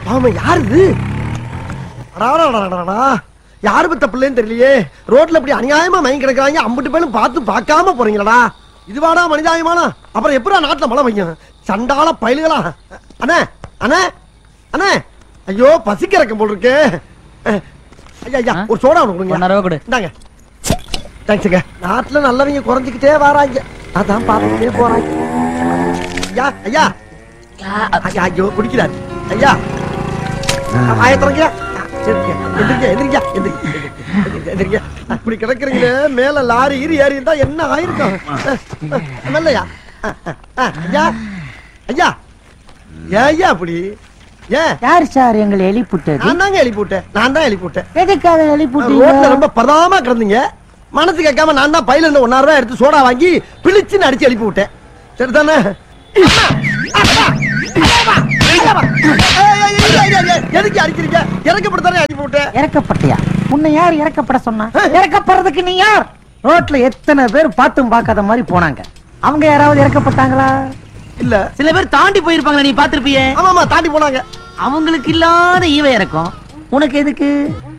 ஆமா யாரு இது அடாடாடாடாடா. யாரு பத்த பிள்ளைன்னு தெரியலையே ரோட்ல இப்படி அநியாயமா மயங்கி கிடக்குறாங்க அம்புட்டு பேரும் பார்த்து பார்க்காம போறீங்களடா இதுவாடா மனிதாயமானா அப்புறம் எப்படா நாட்டுல மழை பெய்யும் சண்டால பயலுகளா அண்ணே அண்ணே அண்ணே ஐயோ பசிக்கிறக்கம் போல் இருக்கு அஹ், ஐயா ஐயா ஒரு சோடா ஒன்று கொடுங்க ஒன்னரை ரூபா கொடு இந்தாங்க தேங்க்ஸுங்க நாட்டுல நல்லவங்க குறைஞ்சிக்கிட்டே வராங்க அதான் பார்த்துக்கிட்டே போறாங்க ஐயா ஐயா ஐயா ஐயோ குடிக்கிறாரு ஐயா ஆயத்திரங்க எந்திரிங்க எந்திரிங்க எந்திரிங்க எந்திரிங்க, எந்திரிங்க இப்படி கிடக்குறீங்களே மேல லாரி ஈரி ஏறி இருந்தா என்ன ஆயிருக்கும் அஹ், அஹ், மெல்லையா அஹ், அஹ், அஹ், ஐயா ஐயா ஏன் ஐயா அப்படி ஏன் யார் சார் எங்களை எழுப்பிட்டது நான் தாங்க எழுப்பி விட்டேன் நான் தான் எழுப்பி விட்டேன் எதுக்காக ரோட்ல எழுப்பிட்டீங்க ரொம்ப பதாம கிடந்தீங்க மனசு கேட்காம நான் தான் பையில இருந்து ஒன்னாயிரம் ரூபாய் எடுத்து சோடா வாங்கி பிழிச்சுன்னு அடிச்சு எழுப்பி விட்டேன் சரிதானே எதுக்கு அடிக்கிறீங்க இறக்கப்படுத்தானே அனுப்பி விட்டேன் இறக்கப்பட்டியா உன்னை யார் இறக்கப்பட சொன்னா இறக்கப்படுறதுக்கு நீ யார் ரோட்ல எத்தனை பேர் பார்த்தும் பார்க்காத மாதிரி போனாங்க அவங்க யாராவது இறக்கப்பட்டாங்களா இல்ல சில பேர் தாண்டி போயிருப்பாங்களா நீ பாத்திருப்பியே ஆமா ஆமா தாண்டி போனாங்க அவங்களுக்கு இல்லாத ஈவ இறக்கும் உனக்கு எதுக்கு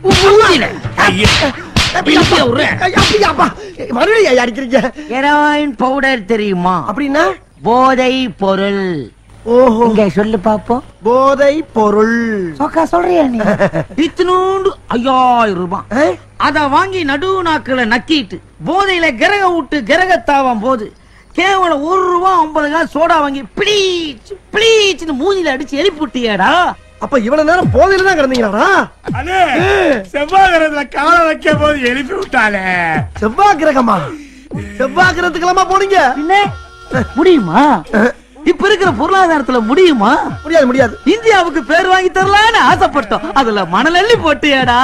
இழுப்பியா விடுறேன். ஐயா, அப்படியா, அப்பா. மறுபடியும் ஐயா அடிக்கிறீங்க ஹெராயின் பவுடர் தெரியுமா அப்படின்னா போதை பொருள் ஓஹோ இங்க சொல்லு பாப்போம் போதை பொருள் சோக்கா சொல்றியா நீ இத்தினூண்டு ஐயாயிரம் ரூபாய் ஆ? அத வாங்கி நடு நாக்குல நக்கிட்டு போதையில கிரக விட்டு கிரகத்தாவும் போது கேவலம் ஒரு ரூபா ஐம்பது காசு சோடா வாங்கி பிளீச் பிளீச்னு மூஞ்சில அடிச்சு எழுப்பி விட்டியாடா அப்ப இவ்வளவு நேரம் போதையில தான் கிடந்தீங்களாடா அண்ணே செவ்வாய் கிரகத்துல காலை வைக்கும் போது எழுப்பி விட்டாளே செவ்வாய் கிரகமா செவ்வாய் கிரகத்துக்கெல்லாமா போனீங்க பின்ன முடியுமா இப்ப இருக்கிற பொருளாதாரத்துல முடியுமா முடியாது முடியாது இந்தியாவுக்கு பேர் வாங்கி தரலான்னு ஆசைப்பட்டோம் அதுல மணல் அள்ளி போட்டியாடா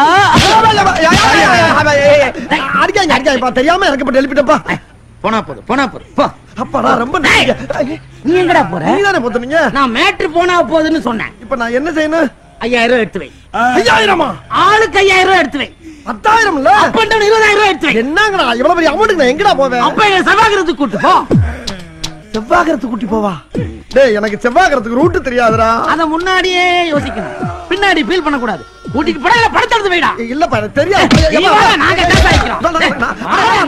அடிக்காங்க அடிக்காங்கப்பா தெரியாம இறக்கப்பட்டு எழுப்பிட்டப்பா போனா போது போனா போது போ அப்பாடா ரொம்ப நன்றிங்க. நீ எங்கடா போற நீதானே பொத்துனீங்க நான் மேட்ரு போனா போதுன்னு சொன்னேன் இப்ப நான் என்ன செய்யணும் ஐயாயிரம் ரூபாய் எடுத்து வை ஐயாயிரமா ஆளுக்கு ஐயாயிரம் ரூபாய் எடுத்து வை பத்தாயிரம் இல்ல அப்ப down இருபதாயிரம் ரூபாய் எடுத்து வை என்னங்கடா இவ்வளவு பெரிய அமௌண்ட்டுக்கு நான் எங்கடா போவேன் அப்ப எங்க சபாகிரத்துக்கு கூட்டு போ செவ்வாகரத்துக்கு கூட்டி போவா டேய் எனக்கு செவ்வாகரத்துக்கு ரூட் தெரியாதுடா அத முன்னாடியே யோசிக்கணும் பின்னாடி ஃபீல் பண்ண கூடாது கூட்டிட்டு போடா இல்ல படத்தை எடுத்து வைடா இல்லப்பா எனக்கு தெரியாது நீ வா, நாங்க என்ன சாய்க்கிறோம் நான், நான், நான்,